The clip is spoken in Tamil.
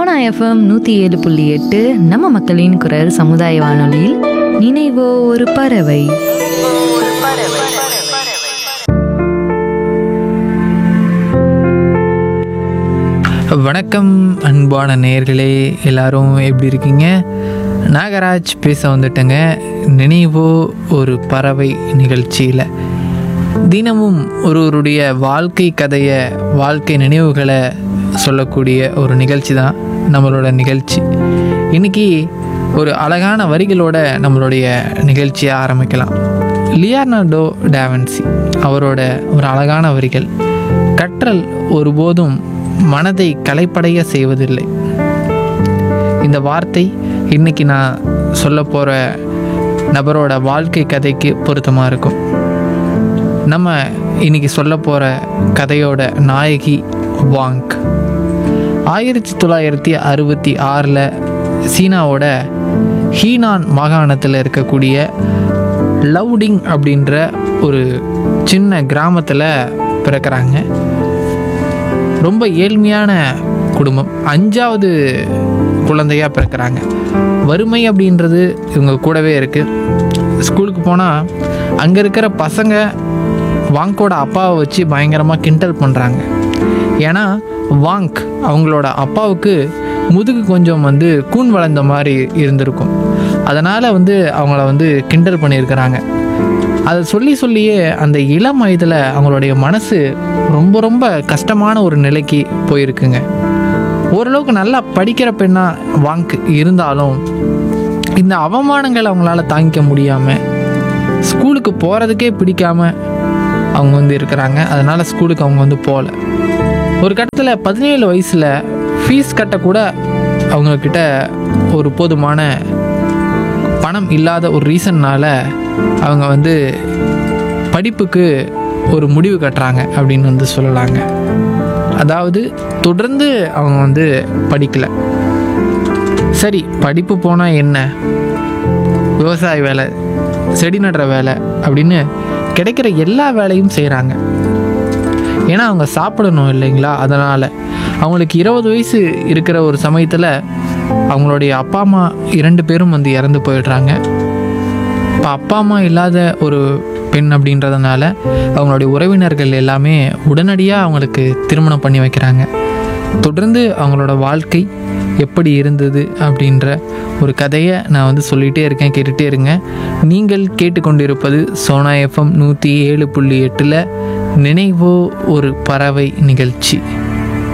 சோனா எஃப்எம் நூற்றி ஏழு புள்ளி எட்டு நம்ம மக்களின் குரல் சமுதாய வானொலியில் நினைவோ ஒரு பறவை வணக்கம் அன்பான நேயர்களே எல்லாரும் எப்படி இருக்கீங்க நாகராஜ் பேச வந்துட்டேங்க நினைவோ ஒரு பறவை நிகழ்ச்சியில் தினமும் ஒருவருடைய வாழ்க்கை கதையை வாழ்க்கை நினைவுகளை சொல்லக்கூடிய ஒரு நிகழ்ச்சி தான் நம்மளோட நிகழ்ச்சி இன்னைக்கு ஒரு அழகான வரிகளோட நம்மளுடைய நிகழ்ச்சியை ஆரம்பிக்கலாம் லியார்னார்டோ டாவன்சி அவரோட ஒரு அழகான வரிகள் கற்றல் ஒருபோதும் மனதை கலைப்படைய செய்வதில்லை இந்த வார்த்தை இன்னைக்கு நான் சொல்ல போகிற நபரோட வாழ்க்கை கதைக்கு பொருத்தமாக இருக்கும் நம்ம இன்னைக்கு சொல்ல போகிற கதையோட நாயகி வாங்க் ஆயிரத்தி தொள்ளாயிரத்தி அறுபத்தி ஆறில் சீனாவோட ஹீனான் மாகாணத்தில் இருக்கக்கூடிய லவுடிங் அப்படின்ற ஒரு சின்ன கிராமத்தில் பிறக்கிறாங்க ரொம்ப ஏழ்மையான குடும்பம் அஞ்சாவது குழந்தையாக பிறக்கிறாங்க வறுமை அப்படின்றது இவங்க கூடவே இருக்குது ஸ்கூலுக்கு போனால் அங்கே இருக்கிற பசங்க வாங்கோட அப்பாவை வச்சு பயங்கரமாக கிண்டல் பண்ணுறாங்க ஏன்னா வாங்க் அவங்களோட அப்பாவுக்கு முதுகு கொஞ்சம் வந்து கூன் வளர்ந்த மாதிரி இருந்திருக்கும் அதனால் வந்து அவங்கள வந்து கிண்டல் பண்ணியிருக்கிறாங்க அதை சொல்லி சொல்லியே அந்த இளம் வயதில் அவங்களுடைய மனசு ரொம்ப ரொம்ப கஷ்டமான ஒரு நிலைக்கு போயிருக்குங்க ஓரளவுக்கு நல்லா படிக்கிற பெண்ணா வாங்க் இருந்தாலும் இந்த அவமானங்களை அவங்களால தாங்கிக்க முடியாமல் ஸ்கூலுக்கு போகிறதுக்கே பிடிக்காம அவங்க வந்து இருக்கிறாங்க அதனால் ஸ்கூலுக்கு அவங்க வந்து போகல ஒரு கட்டத்தில் பதினேழு வயசில் ஃபீஸ் கட்டக்கூட அவங்கக்கிட்ட ஒரு போதுமான பணம் இல்லாத ஒரு ரீசன்னால் அவங்க வந்து படிப்புக்கு ஒரு முடிவு கட்டுறாங்க அப்படின்னு வந்து சொல்லலாங்க அதாவது தொடர்ந்து அவங்க வந்து படிக்கலை சரி படிப்பு போனால் என்ன விவசாய வேலை செடி நடுற வேலை அப்படின்னு கிடைக்கிற எல்லா வேலையும் செய்கிறாங்க ஏன்னா அவங்க சாப்பிடணும் இல்லைங்களா அதனால் அவங்களுக்கு இருபது வயசு இருக்கிற ஒரு சமயத்தில் அவங்களுடைய அப்பா அம்மா இரண்டு பேரும் வந்து இறந்து போயிடுறாங்க இப்போ அப்பா அம்மா இல்லாத ஒரு பெண் அப்படின்றதுனால அவங்களுடைய உறவினர்கள் எல்லாமே உடனடியாக அவங்களுக்கு திருமணம் பண்ணி வைக்கிறாங்க தொடர்ந்து அவங்களோட வாழ்க்கை எப்படி இருந்தது அப்படின்ற ஒரு கதையை நான் வந்து சொல்லிகிட்டே இருக்கேன் கேட்டுகிட்டே இருங்க நீங்கள் கேட்டுக்கொண்டிருப்பது சோனா எஃப்எம் நூற்றி ஏழு புள்ளி எட்டில் நினைவோ ஒரு பறவை நிகழ்ச்சி